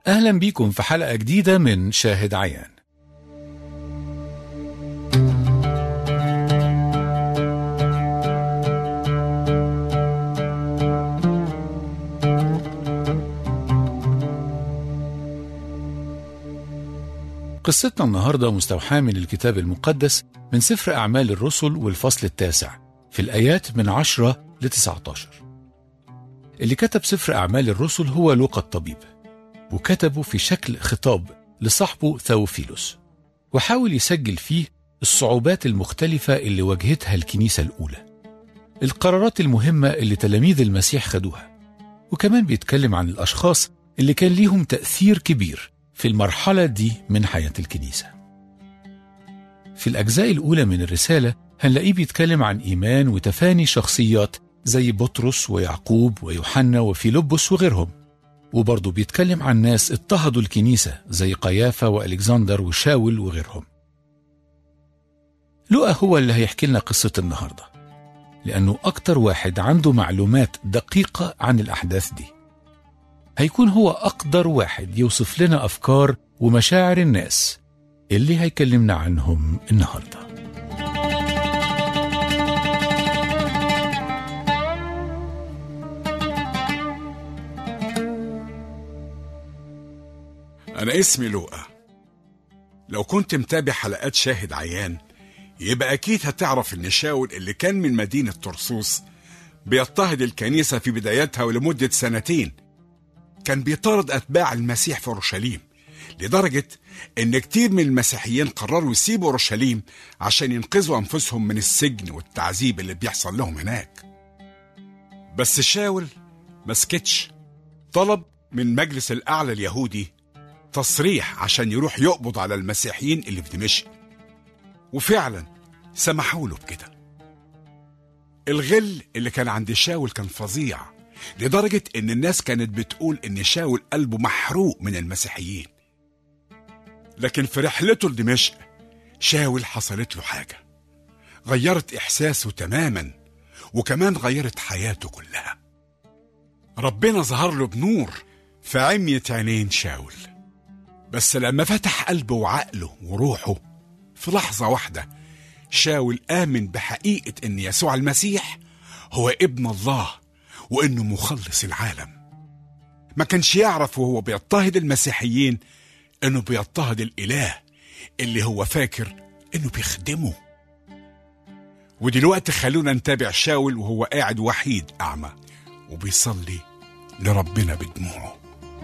أهلا بيكم في حلقة جديدة من شاهد عيان قصتنا النهاردة مستوحاة من الكتاب المقدس من سفر أعمال الرسل والفصل التاسع في الآيات من 10 ل 19 اللي كتب سفر أعمال الرسل هو لوقا الطبيب وكتبه في شكل خطاب لصاحبه ثاوفيلوس وحاول يسجل فيه الصعوبات المختلفة اللي واجهتها الكنيسة الأولى القرارات المهمة اللي تلاميذ المسيح خدوها وكمان بيتكلم عن الأشخاص اللي كان ليهم تأثير كبير في المرحلة دي من حياة الكنيسة في الأجزاء الأولى من الرسالة هنلاقيه بيتكلم عن إيمان وتفاني شخصيات زي بطرس ويعقوب ويوحنا وفيلبس وغيرهم وبرضه بيتكلم عن ناس اضطهدوا الكنيسة زي قيافة وألكسندر وشاول وغيرهم لؤى هو اللي هيحكي لنا قصة النهاردة لأنه أكتر واحد عنده معلومات دقيقة عن الأحداث دي هيكون هو أقدر واحد يوصف لنا أفكار ومشاعر الناس اللي هيكلمنا عنهم النهارده أنا اسمي لوقا لو كنت متابع حلقات شاهد عيان يبقى أكيد هتعرف إن شاول اللي كان من مدينة طرسوس بيضطهد الكنيسة في بدايتها ولمدة سنتين كان بيطارد أتباع المسيح في أورشليم لدرجة إن كتير من المسيحيين قرروا يسيبوا أورشليم عشان ينقذوا أنفسهم من السجن والتعذيب اللي بيحصل لهم هناك بس شاول ما سكتش طلب من مجلس الأعلى اليهودي تصريح عشان يروح يقبض على المسيحيين اللي في دمشق وفعلا سمحوا له بكده الغل اللي كان عند شاول كان فظيع لدرجة إن الناس كانت بتقول إن شاول قلبه محروق من المسيحيين لكن في رحلته لدمشق شاول حصلت له حاجة غيرت إحساسه تماما وكمان غيرت حياته كلها ربنا ظهر له بنور في عمية عينين شاول بس لما فتح قلبه وعقله وروحه في لحظة واحدة شاول آمن بحقيقة إن يسوع المسيح هو ابن الله وإنه مخلص العالم ما كانش يعرف وهو بيضطهد المسيحيين إنه بيضطهد الإله اللي هو فاكر إنه بيخدمه ودلوقتي خلونا نتابع شاول وهو قاعد وحيد أعمى وبيصلي لربنا بدموعه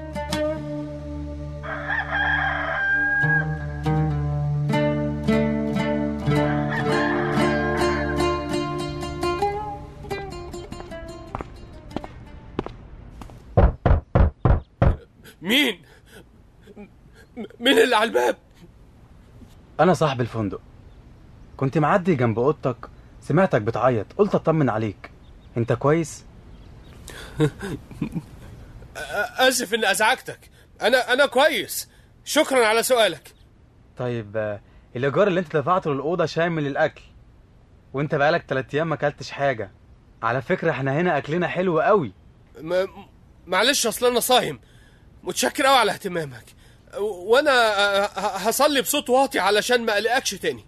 مين؟ م- مين اللي على الباب؟ أنا صاحب الفندق كنت معدي جنب أوضتك سمعتك بتعيط قلت أطمن عليك أنت كويس؟ آسف إني أزعجتك أنا أنا كويس شكرا على سؤالك طيب آه، الإيجار اللي أنت دفعته للأوضة شامل الأكل وأنت بقالك تلات أيام ما أكلتش حاجة على فكرة إحنا هنا أكلنا حلو قوي م... معلش أصل أنا صايم متشكر أوي على اهتمامك و- وأنا آه، ه- هصلي بصوت واطي علشان ما أقلقكش تاني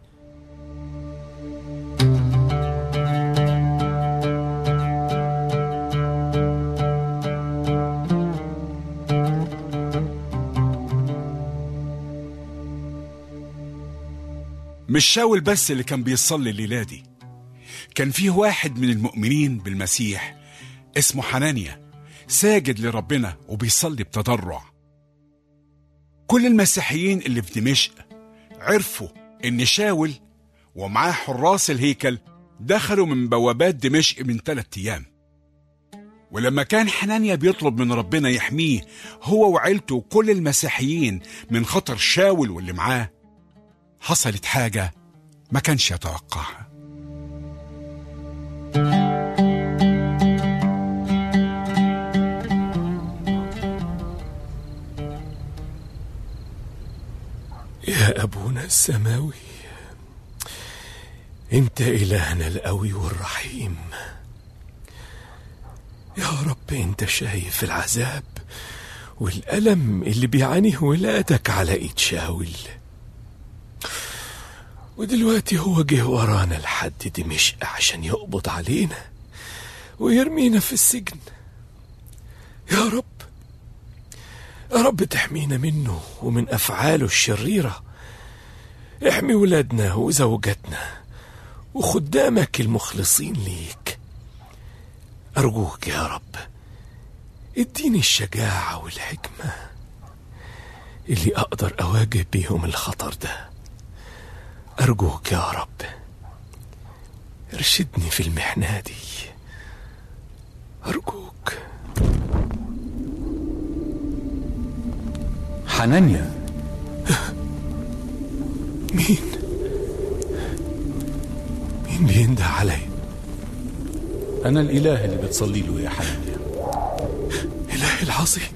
مش شاول بس اللي كان بيصلي الليلة دي كان فيه واحد من المؤمنين بالمسيح اسمه حنانيا ساجد لربنا وبيصلي بتضرع كل المسيحيين اللي في دمشق عرفوا ان شاول ومعاه حراس الهيكل دخلوا من بوابات دمشق من ثلاثة ايام ولما كان حنانيا بيطلب من ربنا يحميه هو وعيلته وكل المسيحيين من خطر شاول واللي معاه حصلت حاجة ما كانش يتوقعها يا أبونا السماوي أنت إلهنا القوي والرحيم يا رب أنت شايف العذاب والألم اللي بيعانيه ولادك على إيد شاول ودلوقتي هو جه ورانا لحد دمشق عشان يقبض علينا ويرمينا في السجن يا رب يا رب تحمينا منه ومن أفعاله الشريرة احمي ولادنا وزوجاتنا وخدامك المخلصين ليك أرجوك يا رب اديني الشجاعة والحكمة اللي أقدر أواجه بيهم الخطر ده أرجوك يا رب ارشدني في المحنة دي أرجوك حنانيا مين مين بينده علي أنا الإله اللي بتصلي له يا حنانيا إلهي العظيم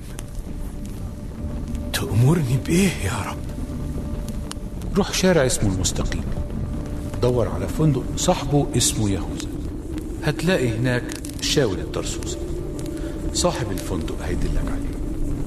تأمرني بإيه يا رب روح شارع اسمه المستقيم دور على فندق صاحبه اسمه يهوذا هتلاقي هناك شاول الترسوسي صاحب الفندق هيدلك عليه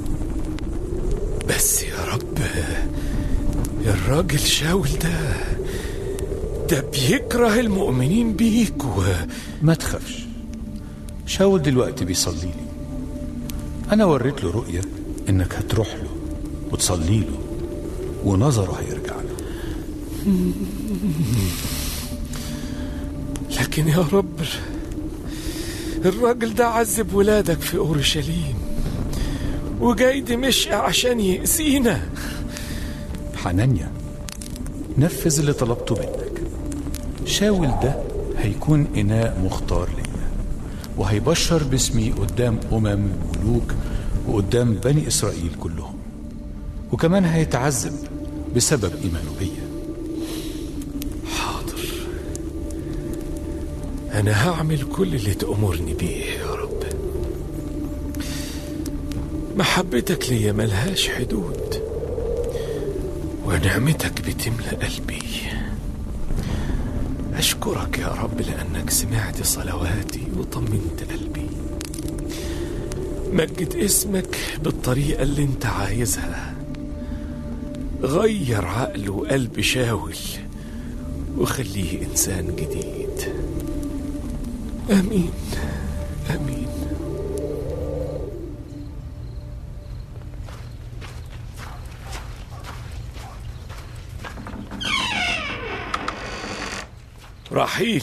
بس يا رب الراجل شاول ده ده بيكره المؤمنين بيك و... ما تخافش شاول دلوقتي بيصلي لي أنا وريت له رؤية إنك هتروح له وتصلي له ونظره هيرجع له لكن يا رب الراجل ده عذب ولادك في أورشليم وجاي دمشق عشان يأذينا حنانيا نفذ اللي طلبته منك شاول ده هيكون إناء مختار ليا وهيبشر باسمي قدام أمم وملوك وقدام بني إسرائيل كلهم وكمان هيتعذب بسبب إيمانه بيا حاضر أنا هعمل كل اللي تأمرني بيه يا رب محبتك ليا ملهاش حدود ونعمتك بتملأ قلبي أشكرك يا رب لأنك سمعت صلواتي وطمنت قلبي مجد اسمك بالطريقة اللي انت عايزها غير عقل وقلب شاول وخليه إنسان جديد آمين آمين رحيل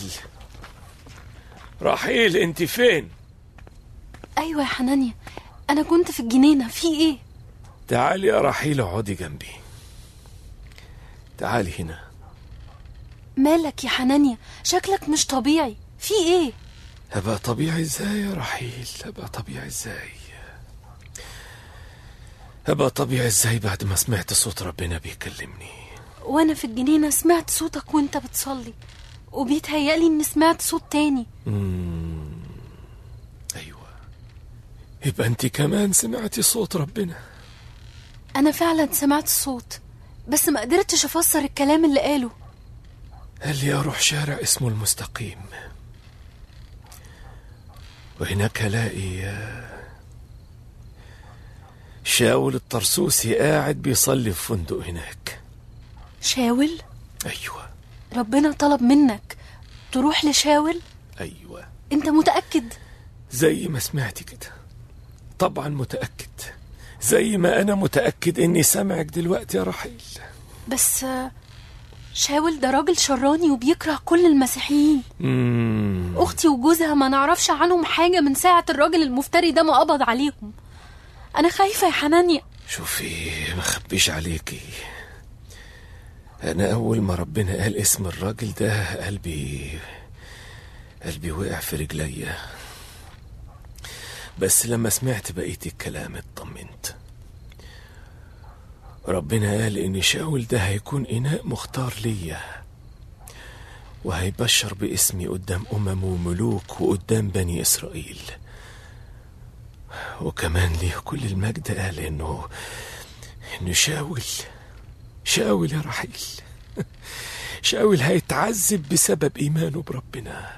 رحيل انت فين ايوه يا حنانيا انا كنت في الجنينه في ايه تعالي يا رحيل اقعدي جنبي تعالي هنا مالك يا حنانيا شكلك مش طبيعي في ايه هبقى طبيعي ازاي يا رحيل هبقى طبيعي ازاي هبقى طبيعي ازاي بعد ما سمعت صوت ربنا بيكلمني وانا في الجنينه سمعت صوتك وانت بتصلي وبيتهيألي اني سمعت صوت تاني ايوه يبقى انت كمان سمعتي صوت ربنا انا فعلا سمعت الصوت بس ما قدرتش افسر الكلام اللي قاله قال لي اروح شارع اسمه المستقيم وهناك الاقي آه، شاول الطرسوسي قاعد بيصلي في فندق هناك شاول ايوه ربنا طلب منك تروح لشاول ايوه انت متأكد زي ما سمعتي كده طبعا متاكد زي ما انا متاكد اني سامعك دلوقتي يا رحيل بس آه، شاول ده راجل شراني وبيكره كل المسيحيين مم. اختي وجوزها ما نعرفش عنهم حاجه من ساعه الراجل المفتري ده ما قبض عليهم انا خايفه يا حنانيا شوفي ما خبيش عليكي انا اول ما ربنا قال اسم الراجل ده قلبي قلبي وقع في رجليا بس لما سمعت بقية الكلام اطمنت ربنا قال ان شاول ده هيكون اناء مختار ليا وهيبشر باسمي قدام امم وملوك وقدام بني اسرائيل وكمان ليه كل المجد قال انه انه شاول شاول يا رحيل شاول هيتعذب بسبب ايمانه بربنا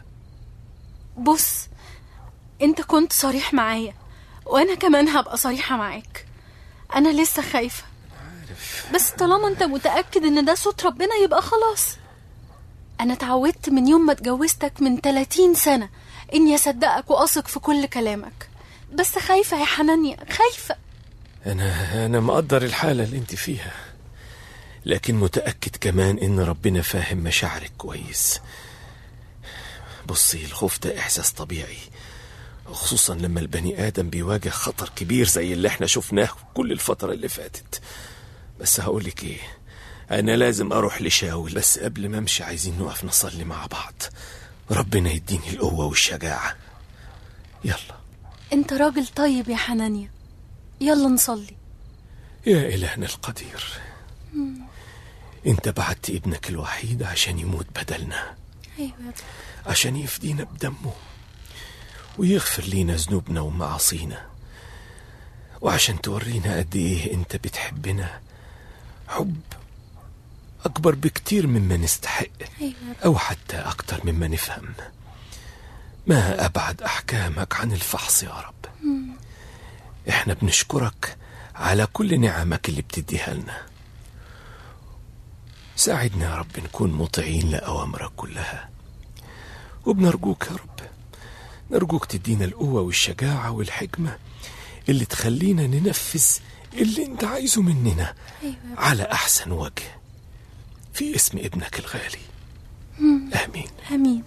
بص انت كنت صريح معايا وانا كمان هبقى صريحه معاك أنا لسه خايفة بس طالما أنت متأكد إن ده صوت ربنا يبقى خلاص أنا اتعودت من يوم ما اتجوزتك من 30 سنة إني أصدقك وأثق في كل كلامك بس خايفة يا حنانيا خايفة أنا أنا مقدر الحالة اللي أنت فيها لكن متأكد كمان إن ربنا فاهم مشاعرك كويس بصي الخوف ده إحساس طبيعي خصوصا لما البني آدم بيواجه خطر كبير زي اللي احنا شفناه كل الفترة اللي فاتت بس هقولك ايه أنا لازم أروح لشاول بس قبل ما أمشي عايزين نقف نصلي مع بعض ربنا يديني القوة والشجاعة يلا أنت راجل طيب يا حنانيا يلا نصلي يا إلهنا القدير أنت بعت ابنك الوحيد عشان يموت بدلنا أيوة يا رب. عشان يفدينا بدمه ويغفر لينا ذنوبنا ومعاصينا وعشان تورينا قد ايه انت بتحبنا حب اكبر بكتير مما نستحق أيوة يا رب. او حتى اكتر مما نفهم ما ابعد احكامك عن الفحص يا رب احنا بنشكرك على كل نعمك اللي بتديها لنا ساعدنا يا رب نكون مطيعين لأوامرك كلها وبنرجوك يا رب نرجوك تدينا القوة والشجاعة والحكمة اللي تخلينا ننفذ اللي انت عايزه مننا أيوة يا رب. على أحسن وجه في اسم ابنك الغالي آمين آمين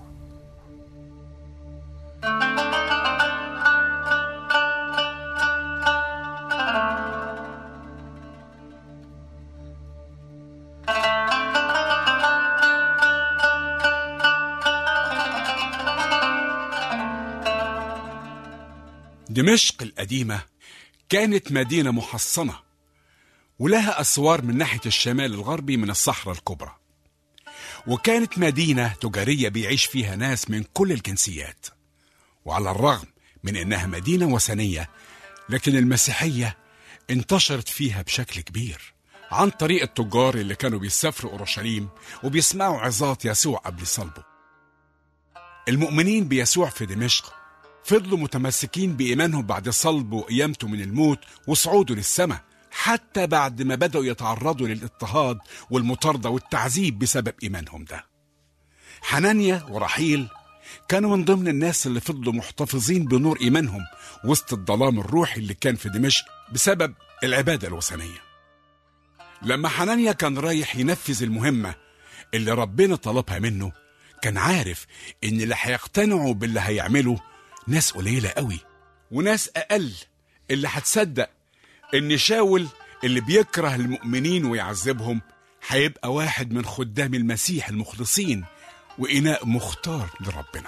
دمشق القديمة كانت مدينة محصنة ولها أسوار من ناحية الشمال الغربي من الصحراء الكبرى وكانت مدينة تجارية بيعيش فيها ناس من كل الجنسيات وعلى الرغم من إنها مدينة وثنية لكن المسيحية انتشرت فيها بشكل كبير عن طريق التجار اللي كانوا بيسافروا أورشليم وبيسمعوا عظات يسوع قبل صلبه المؤمنين بيسوع في دمشق فضلوا متمسكين بإيمانهم بعد صلبه وقيامته من الموت وصعوده للسماء حتى بعد ما بدأوا يتعرضوا للاضطهاد والمطاردة والتعذيب بسبب إيمانهم ده حنانيا ورحيل كانوا من ضمن الناس اللي فضلوا محتفظين بنور إيمانهم وسط الظلام الروحي اللي كان في دمشق بسبب العبادة الوثنية لما حنانيا كان رايح ينفذ المهمة اللي ربنا طلبها منه كان عارف إن اللي هيقتنعوا باللي هيعمله ناس قليلة قوي وناس أقل اللي هتصدق إن شاول اللي بيكره المؤمنين ويعذبهم هيبقى واحد من خدام المسيح المخلصين وإناء مختار لربنا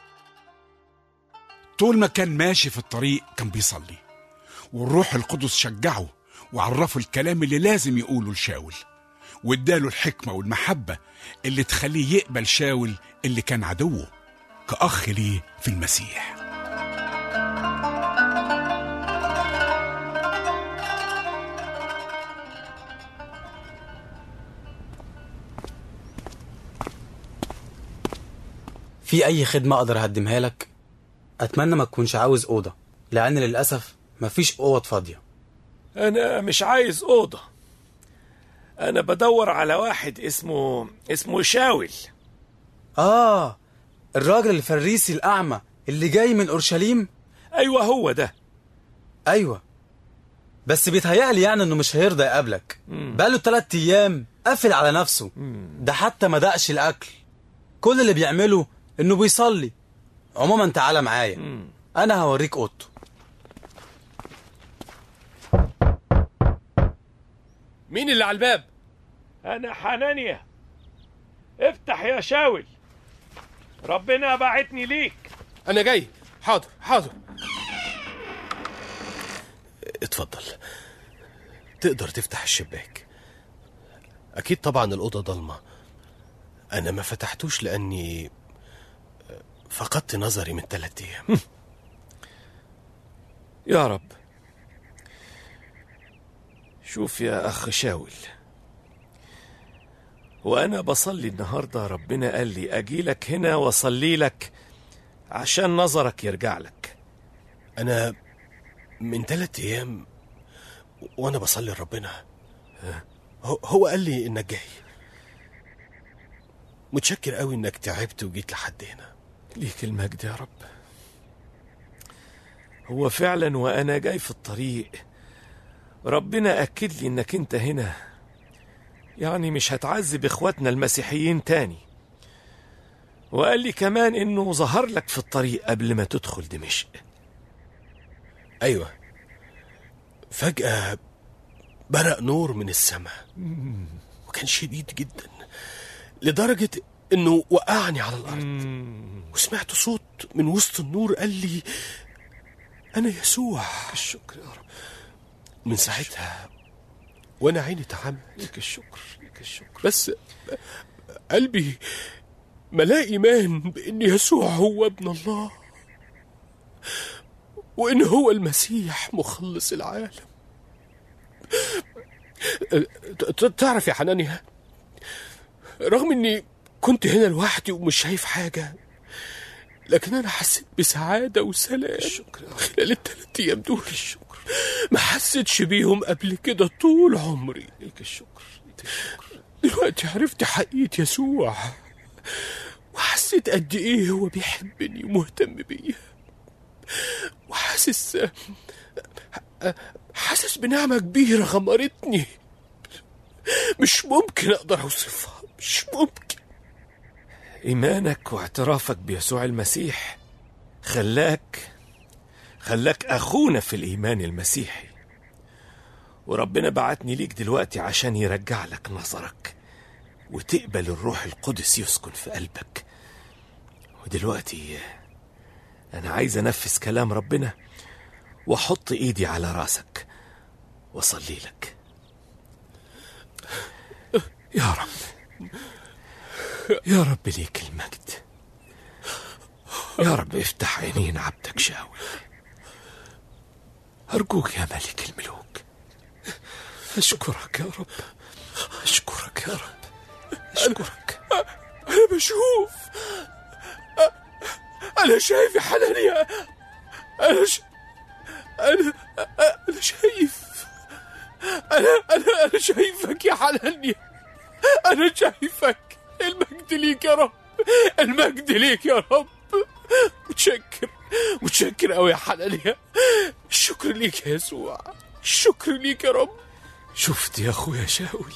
طول ما كان ماشي في الطريق كان بيصلي والروح القدس شجعه وعرفه الكلام اللي لازم يقوله لشاول واداله الحكمة والمحبة اللي تخليه يقبل شاول اللي كان عدوه كأخ ليه في المسيح في اي خدمه اقدر اقدمها لك اتمنى ما تكونش عاوز اوضه لان للاسف مفيش اوض فاضيه أنا مش عايز أوضة أنا بدور على واحد اسمه اسمه شاول اه الراجل الفريسي الاعمى اللي جاي من اورشليم أيوة هو ده ايوه بس بيتهيألي يعني انه مش هيرضى يقابلك بقاله تلات ايام قافل على نفسه ده حتى ما دقش الاكل كل اللي بيعمله انه بيصلي عموما تعالى معايا انا هوريك اوضته مين اللي على الباب أنا حنانيا افتح يا شاول ربنا بعتني ليك انا جاي حاضر حاضر اتفضل تقدر تفتح الشباك أكيد طبعا الأوضة ضلمة أنا ما فتحتوش لأني فقدت نظري من ثلاثة أيام يا رب شوف يا أخ شاول وأنا بصلي النهاردة ربنا قال لي أجيلك هنا وأصلي لك عشان نظرك يرجع لك أنا من ثلاثة أيام وانا بصلي لربنا هو- هو قال لي انك جاي متشكر قوي انك تعبت وجيت لحد هنا ليك المجد يا رب هو فعلا وانا جاي في الطريق ربنا اكد لي انك انت هنا يعني مش هتعذب اخواتنا المسيحيين تاني وقال لي كمان انه ظهر لك في الطريق قبل ما تدخل دمشق ايوه فجأة برق نور من السماء وكان شديد جدا لدرجة انه وقعني على الارض وسمعت صوت من وسط النور قال لي انا يسوع الشكر يا رب من ساعتها وانا عيني تعمت ليك الشكر ليك الشكر بس قلبي ملا إيمان بإن يسوع هو ابن الله وإن هو المسيح مخلص العالم ت- تعرف يا حنانيا رغم إني كنت هنا لوحدي ومش شايف حاجة لكن أنا حسيت بسعادة وسلام الشكر يا رب خلال الثلاث أيام دول الشكر ما حسيتش بيهم قبل كده طول عمري ليك الشكر ليك الشكر دلوقتي عرفت حقيقة يسوع وحسيت قد ايه هو بيحبني ومهتم بيا وحاسس حاسس بنعمة كبيرة غمرتني مش ممكن اقدر اوصفها مش ممكن إيمانك واعترافك بيسوع المسيح خلاك خلاك أخونا في الإيمان المسيحي وربنا بعتني ليك دلوقتي عشان يرجع لك نظرك وتقبل الروح القدس يسكن في قلبك ودلوقتي أنا عايز أنفذ كلام ربنا وأحط إيدي على راسك وأصلي لك يا رب يا رب ليك المجد يا رب افتح عينين عبدك شاول أرجوك يا ملك الملوك أشكرك يا رب أشكرك يا رب أشكرك انا بشوف انا شايف يا حنانيا انا ش... انا انا شايف انا انا انا شايفك يا حنانيا انا شايفك المجد ليك يا رب المجد ليك يا رب متشكر متشكر قوي يا حنانيا الشكر ليك يا يسوع الشكر ليك يا رب شفت يا أخويا شاول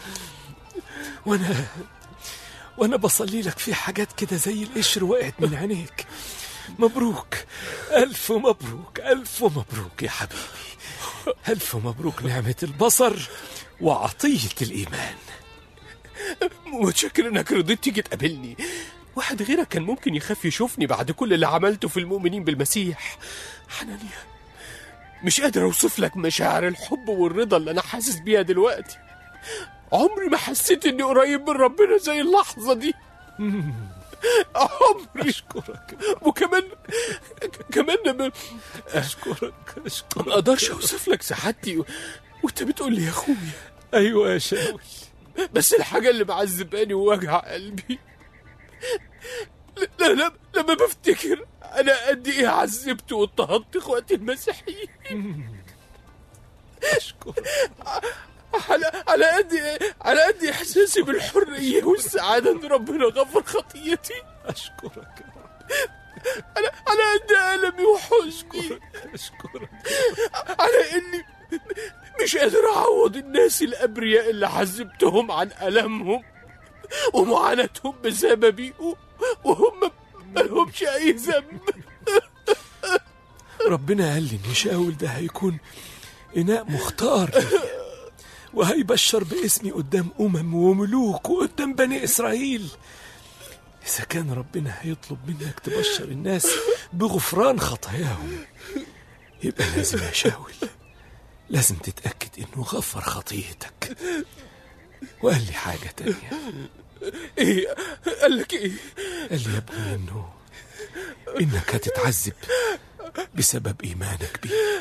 وأنا وأنا بصلي لك في حاجات كده زي القشر وقعت من عينيك مبروك ألف مبروك ألف مبروك يا حبيبي ألف مبروك نعمة البصر وعطية الإيمان متشكر انك رضيت تيجي تقابلني واحد غيرك كان ممكن يخاف يشوفني بعد كل اللي عملته في المؤمنين بالمسيح حنانيا مش قادر اوصف لك مشاعر الحب والرضا اللي انا حاسس بيها دلوقتي عمري ما حسيت اني قريب من ربنا زي اللحظه دي عمري أشكرك وكمان كمان ما أشكرك أشكرك ما اقدرش اوصف لك سعادتي و- وانت بتقول لي يا اخويا أيوة يا شاول بس الحاجة اللي معذباني ووجع قلبي لا لا لما بفتكر أنا قد إيه عذبت واضطهدت إخواتي المسيحيين أشكرك على على قد على قد إحساسي بالحرية والسعادة إن ربنا غفر خطيتي أشكرك يا رب على على قد ألمي وحزني أشكرك على إني مش قادر أعوض الناس الأبرياء اللي عذبتهم عن ألمهم ومعاناتهم بسببي و- وهم مالهمش أي ذنب ربنا قال لي إن شاول ده هيكون إناء مختار ليا وهيبشر باسمي قدام أمم وملوك وقدام بني إسرائيل إذا كان ربنا هيطلب منك تبشر الناس بغفران خطاياهم يبقى لازم يا شاول لازم تتأكد إنه غفر خطيتك وقال لي حاجة تانية إيه قال لك إيه قال لي يا ابني إنه إنك هتتعذب بسبب إيمانك بيه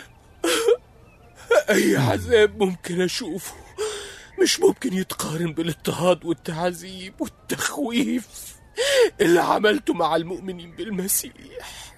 أي عذاب ممكن أشوفه مش ممكن يتقارن بالاضطهاد والتعذيب والتخويف اللي عملته مع المؤمنين بالمسيح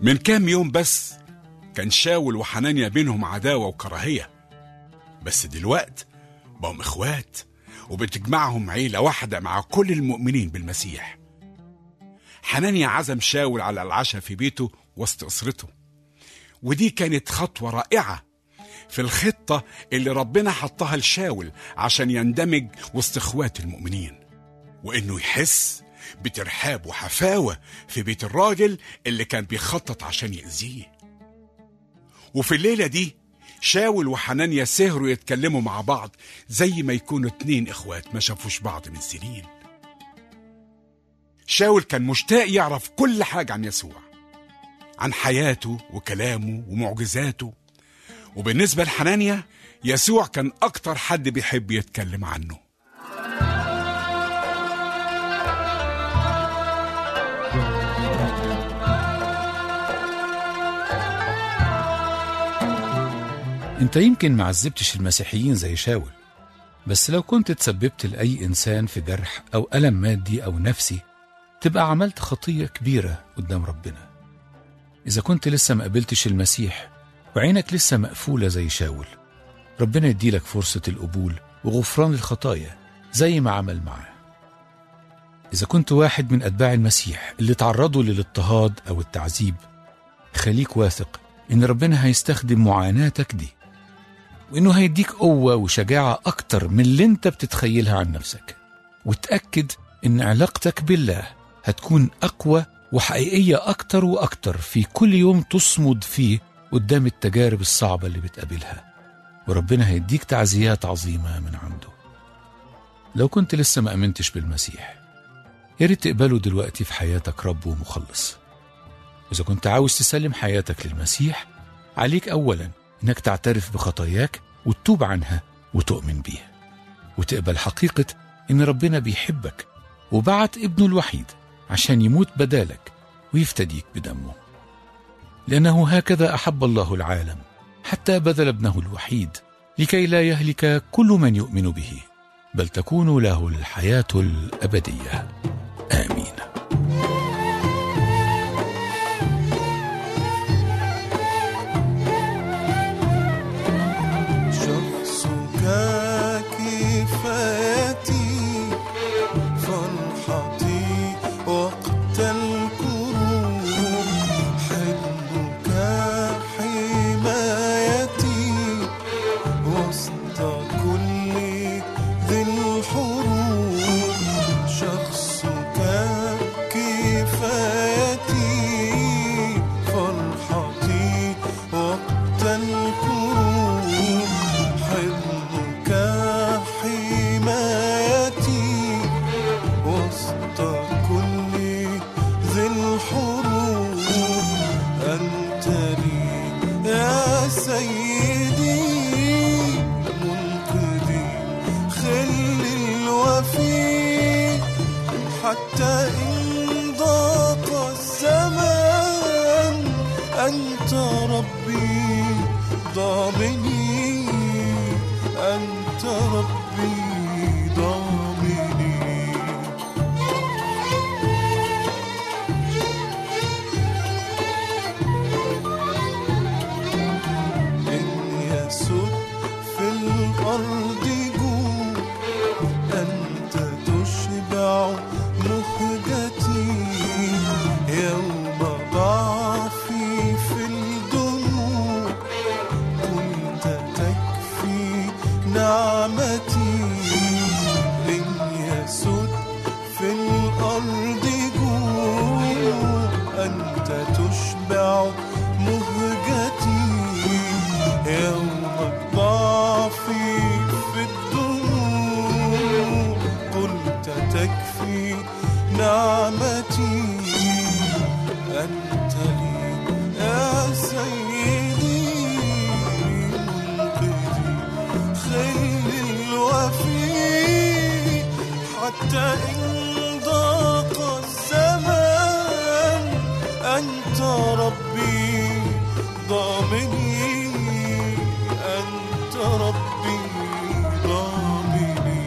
من كام يوم بس كان شاول وحنانيا بينهم عداوة وكراهية بس دلوقت بقوا اخوات وبتجمعهم عيلة واحدة مع كل المؤمنين بالمسيح حنانيا عزم شاول على العشاء في بيته وسط أسرته ودي كانت خطوة رائعة في الخطة اللي ربنا حطها لشاول عشان يندمج وسط اخوات المؤمنين وانه يحس بترحاب وحفاوة في بيت الراجل اللي كان بيخطط عشان يأذيه وفي الليلة دي شاول وحنانيا سهروا يتكلموا مع بعض زي ما يكونوا اتنين اخوات ما شافوش بعض من سنين شاول كان مشتاق يعرف كل حاجة عن يسوع عن حياته وكلامه ومعجزاته وبالنسبة لحنانيا يسوع كان أكتر حد بيحب يتكلم عنه انت يمكن ما عذبتش المسيحيين زي شاول بس لو كنت تسببت لأي إنسان في جرح أو ألم مادي أو نفسي تبقى عملت خطية كبيرة قدام ربنا إذا كنت لسه ما قبلتش المسيح وعينك لسه مقفولة زي شاول ربنا يديلك فرصة القبول وغفران الخطايا زي ما عمل معاه إذا كنت واحد من أتباع المسيح اللي تعرضوا للاضطهاد أو التعذيب خليك واثق إن ربنا هيستخدم معاناتك دي وإنه هيديك قوة وشجاعة أكتر من اللي أنت بتتخيلها عن نفسك وتأكد إن علاقتك بالله هتكون أقوى وحقيقية أكتر وأكتر في كل يوم تصمد فيه قدام التجارب الصعبة اللي بتقابلها وربنا هيديك تعزيات عظيمة من عنده لو كنت لسه ما أمنتش بالمسيح يا ريت تقبله دلوقتي في حياتك رب ومخلص وإذا كنت عاوز تسلم حياتك للمسيح عليك أولا إنك تعترف بخطاياك وتتوب عنها وتؤمن بيها وتقبل حقيقة إن ربنا بيحبك وبعت ابنه الوحيد عشان يموت بدالك ويفتديك بدمه لأنه هكذا أحب الله العالم حتى بذل ابنه الوحيد لكي لا يهلك كل من يؤمن به بل تكون له الحياة الأبدية آمين شخصك كفايتي فرحتي وقت الكروب حلمك حمايتي وسط كل ذي الحروب شخصك كفايتي فرحتي وقت الكروب حلمك حمايتي وسط كل ذي الحروب أنت لي يا سيدي منقذي خل الوفي حتى إن ضاق الزمان أنت ربي ضامني أنت ربي ضامني إن يسد في الأرض جوع أنت تشبع مهجتي يوم ضعفي في الدموع كنت تكفي نعمتي إن يسد في الأرض جوع أنت تشبع مهجتي يوم الضعف في الدموع قلت تكفي نعمتي أنت لي يا سيدي منقذي خير الوفي حتى إن ضاق الزمان أنت ربي ضامني أنت ربي ضامني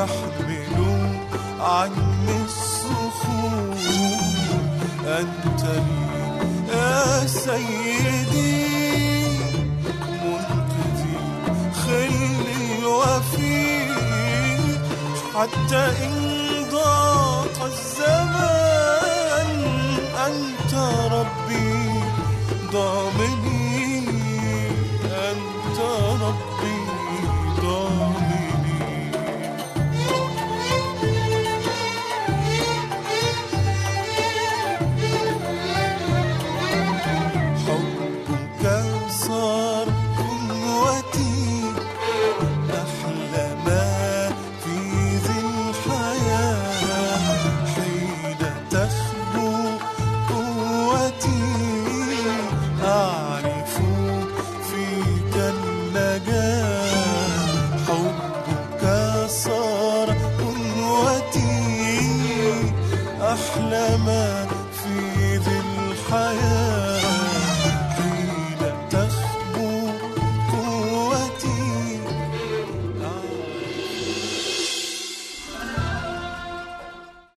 يحمل عني الصخور أنت لي يا سيدي منقذي خلي وفي حتى إن ضاق الزمان أنت ربي ضامني